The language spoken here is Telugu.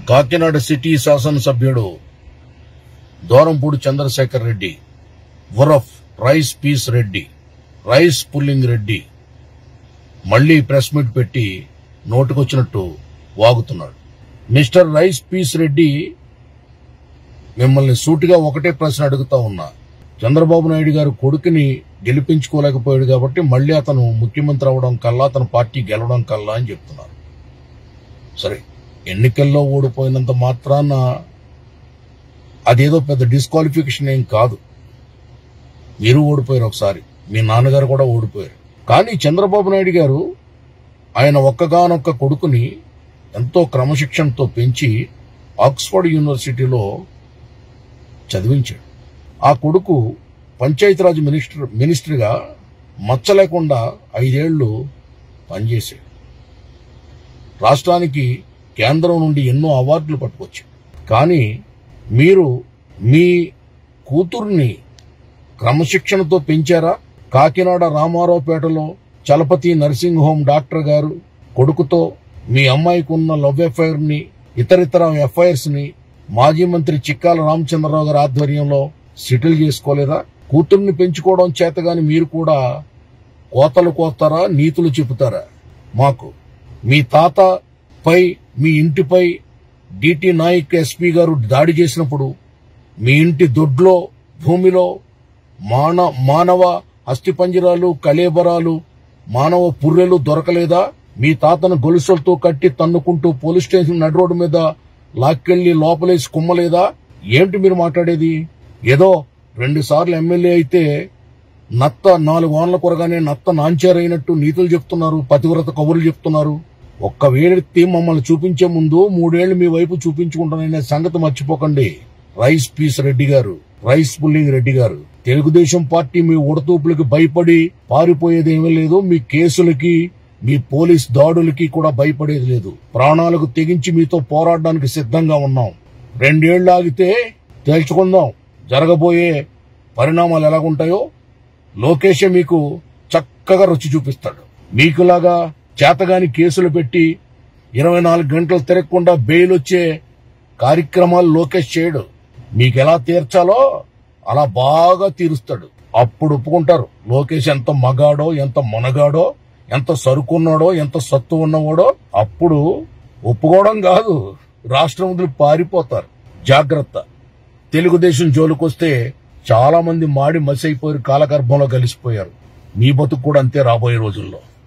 కాకినాడ సిటీ శాసనసభ్యుడు దూరంపూడి చంద్రశేఖర్ రెడ్డి ఉరఫ్ rice piece Reddy rice pulling Reddy మళ్లీ ప్రెస్ మీట్ పెట్టి నోటుకొచ్చినట్టు వాగుతున్నాడు మిస్టర్ రైస్ పీస్ రెడ్డి మిమ్మల్ని సూటిగా ఒకటే ప్రశ్న అడుగుతా ఉన్నా చంద్రబాబు నాయుడు గారు కొడుకుని గెలిపించుకోలేకపోయాడు కాబట్టి మళ్లీ అతను ముఖ్యమంత్రి అవడం కల్లా అతను పార్టీ గెలవడం కల్లా అని చెప్తున్నారు సరే ఎన్నికల్లో ఓడిపోయినంత మాత్రాన అదేదో పెద్ద డిస్క్వాలిఫికేషన్ ఏం కాదు మీరు ఓడిపోయారు ఒకసారి మీ నాన్నగారు కూడా ఓడిపోయారు కానీ చంద్రబాబు నాయుడు గారు ఆయన ఒక్కగానొక్క కొడుకుని ఎంతో క్రమశిక్షణతో పెంచి ఆక్స్ఫర్డ్ యూనివర్సిటీలో చదివించాడు ఆ కొడుకు పంచాయతీరాజ్ మినిస్టర్ మినిస్టర్గా మచ్చ లేకుండా ఐదేళ్లు పనిచేశాడు రాష్ట్రానికి కేంద్రం నుండి ఎన్నో అవార్డులు పట్టుకొచ్చాడు కానీ మీరు మీ కూతుర్ని క్రమశిక్షణతో పెంచారా కాకినాడ రామారావుపేటలో చలపతి నర్సింగ్ హోమ్ డాక్టర్ గారు కొడుకుతో మీ అమ్మాయికి ఉన్న లవ్ ఎఫ్ఐఆర్ ని ఇతరితర ఎఫ్ఐఆర్స్ ని మాజీ మంత్రి చిక్కాల రామచంద్రరావు గారి ఆధ్వర్యంలో సెటిల్ చేసుకోలేదా కూతుర్ని పెంచుకోవడం చేతగాని మీరు కూడా కోతలు కోస్తారా నీతులు చెబుతారా మాకు మీ తాత పై మీ ఇంటిపై డిటి నాయక్ ఎస్పీ గారు దాడి చేసినప్పుడు మీ ఇంటి దొడ్లో భూమిలో మాన మానవ అస్థిపంజరాలు కళేబరాలు మానవ పుర్రెలు దొరకలేదా మీ తాతను గొలుసులతో కట్టి తన్నుకుంటూ పోలీస్ స్టేషన్ నడి రోడ్డు మీద లాక్కెళ్లి లోపలేసి కుమ్మలేదా ఏమిటి మీరు మాట్లాడేది ఏదో రెండు సార్లు ఎమ్మెల్యే అయితే నత్త నాలుగు వాన్ల కొరగానే నత్త నాంచారైనట్టు నీతులు చెప్తున్నారు పతివ్రత కబుర్లు చెప్తున్నారు ఒక్క వేడెత్తి మమ్మల్ని చూపించే ముందు మూడేళ్లు మీ వైపు చూపించుకుంటాననే సంగతి మర్చిపోకండి రైస్ పీస్ రెడ్డి గారు రైస్ పుల్లింగ్ రెడ్డి గారు తెలుగుదేశం పార్టీ మీ ఉడతూపులకి భయపడి పారిపోయేదేమీ లేదు మీ కేసులకి మీ పోలీస్ దాడులకి కూడా భయపడేది లేదు ప్రాణాలకు తెగించి మీతో పోరాడడానికి సిద్ధంగా ఉన్నాం రెండేళ్లు ఆగితే తేల్చుకుందాం జరగబోయే పరిణామాలు ఎలాగుంటాయో లోకేషే మీకు చక్కగా రుచి చూపిస్తాడు మీకులాగా చేతగాని కేసులు పెట్టి ఇరవై నాలుగు గంటలు తిరగకుండా బెయిల్ వచ్చే కార్యక్రమాలు లోకేష్ చేయడు మీకు ఎలా తీర్చాలో అలా బాగా తీరుస్తాడు అప్పుడు ఒప్పుకుంటారు లోకేష్ ఎంత మగాడో ఎంత మొనగాడో ఎంత సరుకున్నాడో ఎంత సత్తు ఉన్నవాడో అప్పుడు ఒప్పుకోవడం కాదు రాష్ట్రం వదిలి పారిపోతారు జాగ్రత్త తెలుగుదేశం జోలికొస్తే చాలా మంది మాడి మసైపోయి కాలగర్భంలో కలిసిపోయారు మీ బతుకు కూడా అంతే రాబోయే రోజుల్లో